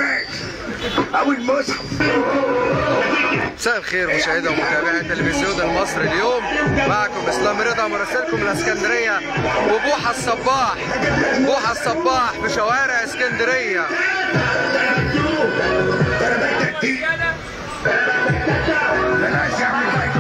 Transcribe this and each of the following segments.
العباس او المصحف مساء الخير مشاهدي ومتابعي تلفزيون المصري اليوم معكم اسلام رضا مراسلكم من اسكندريه وبوحه الصباح بوحه الصباح في شوارع اسكندريه بلاش يا عم الحاج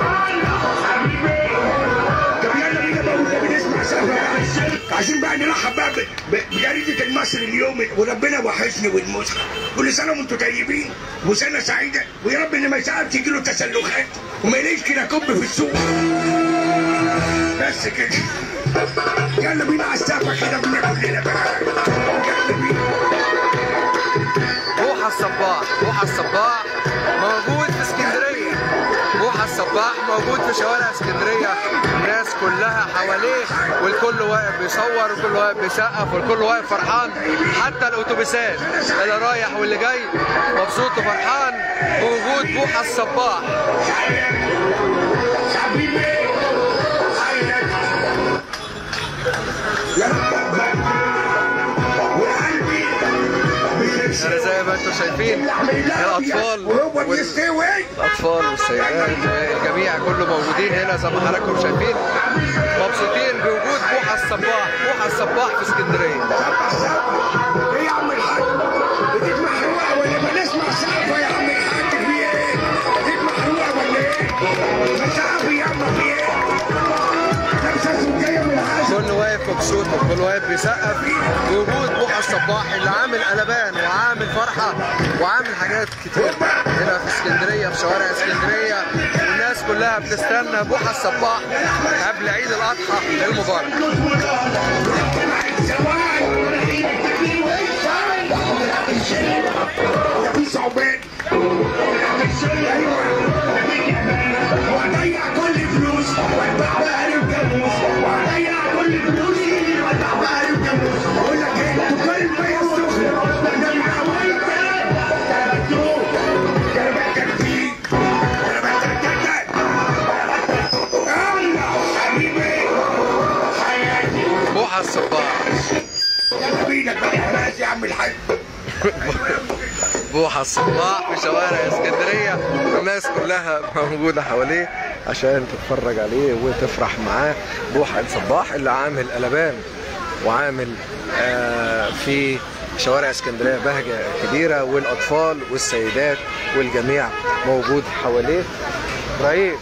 طب يلا بينا بقى والنبي نسمع سوا عايزين بقى نرحب بقى ب- ب- بجريدة المصري اليوم وربنا وحشني والمصحف كل سنة وانتم طيبين وسنة سعيدة ويا رب اللي ما يساعدش يجيله تسلخات وما يلاقيش كده كب في السوق بس كده يلا بينا على السقفة كده بينا كلنا بقى يلا بينا بوحه الصباح بوحه الصباح موجود في اسكندريه بوحه الصباح موجود في شوارع اسكندريه الناس كلها حواليه والكل واقف بيصور والكل واقف بيسقف والكل واقف فرحان حتى الاتوبيسات اللي رايح واللي جاي مبسوط وفرحان بوجود بوحه الصباح يا رب وقلبي انا زي ما انتم شايفين الاطفال وهو وال- بيستوي الاطفال والسيدات الجميع كله موجودين هنا زي ما حضراتكم شايفين مبسوطين بوجود بوحه الصباح بوحه الصباح في اسكندريه سبع سبع ايه يا عم الحاج بتيجي محروقه ولا ما نسمع سقفه يا عم الحاج في ايه؟ بتيجي محروقه ولا ايه؟ ما سقف يا عم في ايه؟ لابسه سجايه من العسل كل واقف مبسوط وكل واقف بيسقف بوجود بوحه الصباح اللي عامل قلبان وعامل فرحه وعامل حاجات كتير هنا في اسكندريه في شوارع اسكندريه والناس كلها بتستنى بوحه الصباح قبل عيد الاضحى المبارك يا في صعوبات ايوه وهضيع كل فلوس واتبع بقى الجاموس وهضيع كل فلوسي واتبع بقى الجاموس بقول لك ايه انتوا كل ما يسخنوا ده من حوالي تلاتو كلمات كتير كلمات كتير يلا حبيبي حياتي بوحه الصباح يلا بينا بقى خلاص يا عم الحاج بوحة الصباح في شوارع اسكندرية الناس كلها موجودة حواليه عشان تتفرج عليه وتفرح معاه بوحة الصباح اللي عامل قلبان وعامل آه في شوارع اسكندرية بهجة كبيرة والأطفال والسيدات والجميع موجود حواليه إبراهيم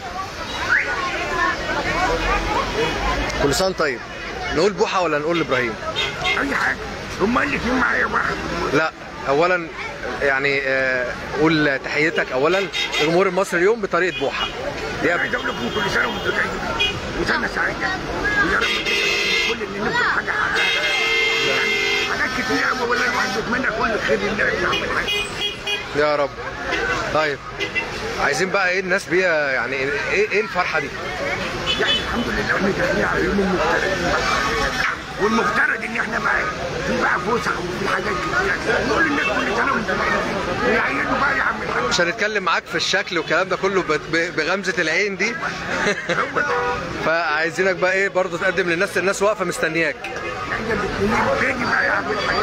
كل سنة طيب نقول بوحة ولا نقول إبراهيم؟ اي حاجه هما الاثنين معايا واحد لا اولا يعني آه، قول تحيتك اولا لجمهور المصري اليوم بطريقه بوحه دي قبل- عايز اقول لكم كل سنه وانتم طيبين وسنه سعيده ويا رب كل اللي نفسه حاجه حققها يعني حاجات كتير قوي والله الواحد بيتمنى كل الخير لله يا عم الحاج يا رب طيب عايزين بقى ايه الناس بيها يعني ايه ايه الفرحه دي يعني الحمد لله احنا داخلين على يوم المفترض والمفترض ان احنا بقى في بقى فسح وفي حاجات كتير نقول للناس كل سنه وانتم طيبين ويعيدوا بقى يا عم الحاج مش هنتكلم معاك في الشكل والكلام ده كله ب- ب- بغمزه العين دي هو ده فعايزينك بقى ايه برضه تقدم للناس الناس واقفه مستنياك احنا الاثنين تاني بقى يا عم الحاج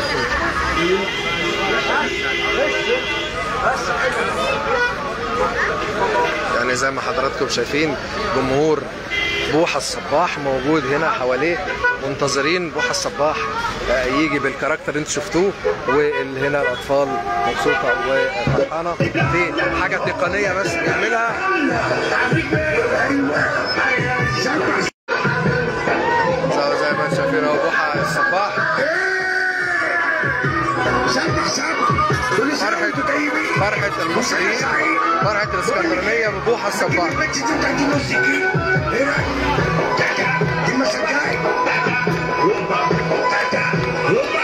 يعني زي ما حضراتكم شايفين جمهور بوحة الصباح موجود هنا حواليه منتظرين بوحة الصباح آه، يجي بالكاركتر اللي انتوا شفتوه واللي هنا الاطفال مبسوطه وفرحانه دي حاجه تقنيه بس بيعملها زي زي ما انتوا شايفين اهو بوحة الصباح سبع سبع كل سنه فرحه وانتم طيبين فرحه المصريين فرحه الاسكندرانيه ببوحة الصباح البنت دي بتاعت الموسيقى ايه رايك؟ تاتا دي مسجاي هوبا تاتا هوبا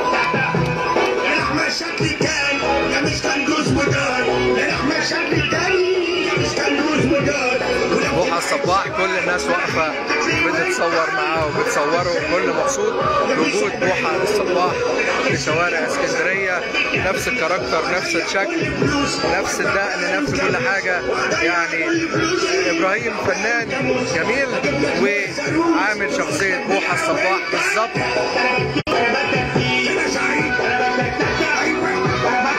احمد شكلي كان يا مش كان جوز مدار يا احمد شكلي كان يا مش كان جوز مدار بوحة الصباح كل الناس واقفة بتتصور معاه وبتصوره كل مبسوط بوجود بوحة الصباح في شوارع اسكندرية نفس الكاركتر نفس الشكل نفس الدقن نفس كل حاجة يعني إبراهيم فنان جميل وعامل شخصية بوحة الصباح بالظبط انا سعيد ايوه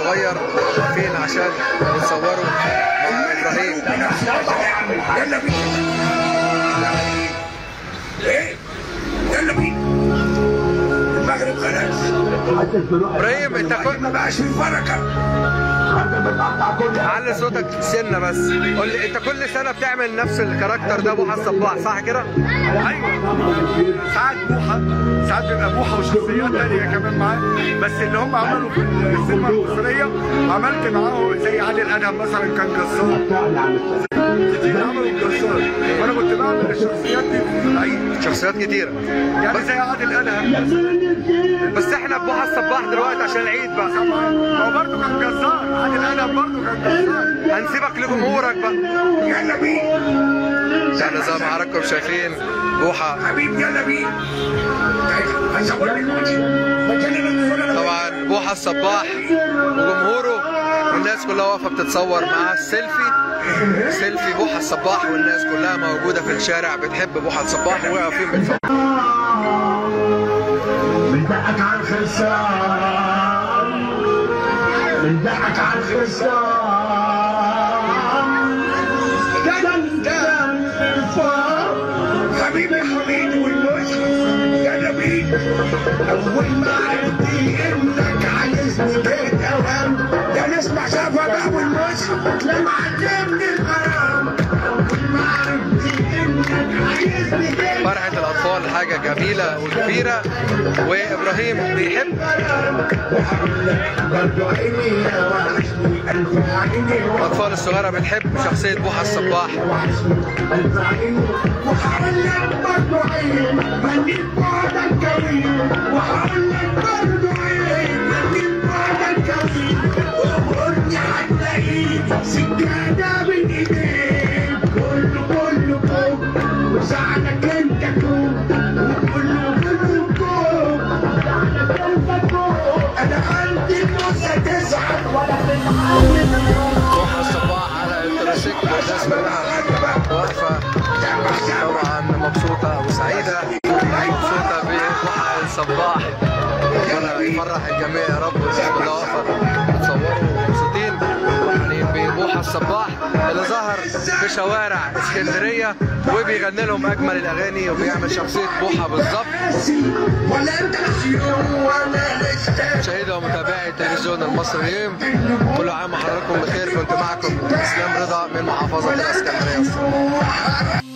الصغير واقفين عشان يتصوروا مع ابراهيم يلا بينا ايه يلا بينا المغرب خلاص ابراهيم انت كنت ما بقاش في بركه علي صوتك سنه بس قول لي انت كل سنه بتعمل نفس الكاركتر ده ابو حسن صباح صح كده؟ ايوه ساعات بوحه ساعات بيبقى بوحه وشخصيات تانية كمان معاه بس اللي هم عملوا في السينما المصريه عملت معاهم زي عادل ادهم مثلا كان جزار كتير عملوا جزار وانا كنت بعمل الشخصيات دي في العيد شخصيات كتيره يعني زي عادل ادهم بس احنا ابو حسن صباح دلوقتي عشان العيد بقى هو برضه كان جزار عادل ادهم برضه كان جزار هنسيبك لجمهورك بقى يلا بينا احنا زي ما حضراتكم شايفين بوحه حبيبي يلا بينا هصور لك دلوقتي مكان طبعا بوحه الصباح وجمهوره والناس كلها واقفه بتتصور معاه السيلفي سيلفي بوحه الصباح والناس كلها موجوده في الشارع بتحب بوحه الصباح وواقفين بيتصوروا بندقك على الخرسان بندقك على الخرسان دندن الفار حبيبي حبيبي والمشرف يلا بينا اول ما عرفت انك عايزني جيت اوام ده نسمع شافها بقى والمشرف لما علمني الغرام اول ما عرفت انك عايزني جيت فرحة الأطفال حاجة جميلة وكبيرة وإبراهيم بيحب برضو عيني يا وحشني ألف عيني الأطفال الصغيرة بتحب شخصية بوحة الصباح وحشني ألف عيني وهقول لك برضو عين مليت بعدك كريم وهقول لك برضو عين مليت بعدك كريم وقرني هتلاقيني سجادة بين إيديك كله كله كوم وزعلك أنت كوم وكله كله كوم وزعلك أنت كوم أنا عندي نص تزعل ولا بوحة الصباح على التراسيكل والناس كلها واقفة طبعا مبسوطة وسعيدة مبسوطة ببوحة الصباح ربنا يفرح الجميع يا رب والناس كلها واقفة بتصوروا ومبسوطين يعني ببوحة الصباح اللي ظهر في شوارع اسكندرية وبيغني لهم أجمل الأغاني وبيعمل شخصية بوحة بالظبط ولا انت نسيون ولا لسه مشاهدة ومتابعي التلفزيون المصري اليوم كل عام وحضراتكم بخير كنت معكم اسلام رضا من محافظة الاسكندرية